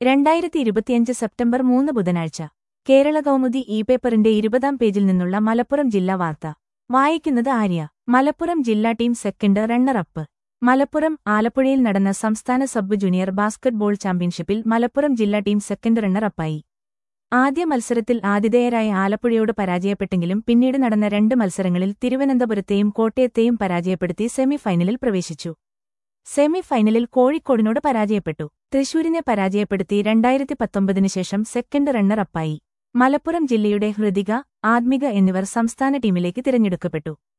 രണ്ടായിരത്തി ഇരുപത്തിയഞ്ച് സെപ്റ്റംബർ മൂന്ന് ബുധനാഴ്ച കേരള കൗമുദി ഇ പേപ്പറിന്റെ ഇരുപതാം പേജിൽ നിന്നുള്ള മലപ്പുറം ജില്ലാ വാർത്ത വായിക്കുന്നത് ആര്യ മലപ്പുറം ജില്ലാ ടീം സെക്കൻഡ് റണ്ണറപ്പ് മലപ്പുറം ആലപ്പുഴയിൽ നടന്ന സംസ്ഥാന സബ് ജൂനിയർ ബാസ്കറ്റ്ബോൾ ചാമ്പ്യൻഷിപ്പിൽ മലപ്പുറം ജില്ലാ ടീം സെക്കൻഡ് റണ്ണറപ്പായി ആദ്യ മത്സരത്തിൽ ആതിഥേയരായ ആലപ്പുഴയോട് പരാജയപ്പെട്ടെങ്കിലും പിന്നീട് നടന്ന രണ്ട് മത്സരങ്ങളിൽ തിരുവനന്തപുരത്തെയും കോട്ടയത്തെയും പരാജയപ്പെടുത്തി സെമിഫൈനലിൽ പ്രവേശിച്ചു സെമി ഫൈനലിൽ കോഴിക്കോടിനോട് പരാജയപ്പെട്ടു തൃശൂരിനെ പരാജയപ്പെടുത്തി രണ്ടായിരത്തി പത്തൊമ്പതിനു ശേഷം സെക്കൻഡ് റണ്ണർ അപ്പായി മലപ്പുറം ജില്ലയുടെ ഹൃദിക ആത്മിക എന്നിവർ സംസ്ഥാന ടീമിലേക്ക് തിരഞ്ഞെടുക്കപ്പെട്ടു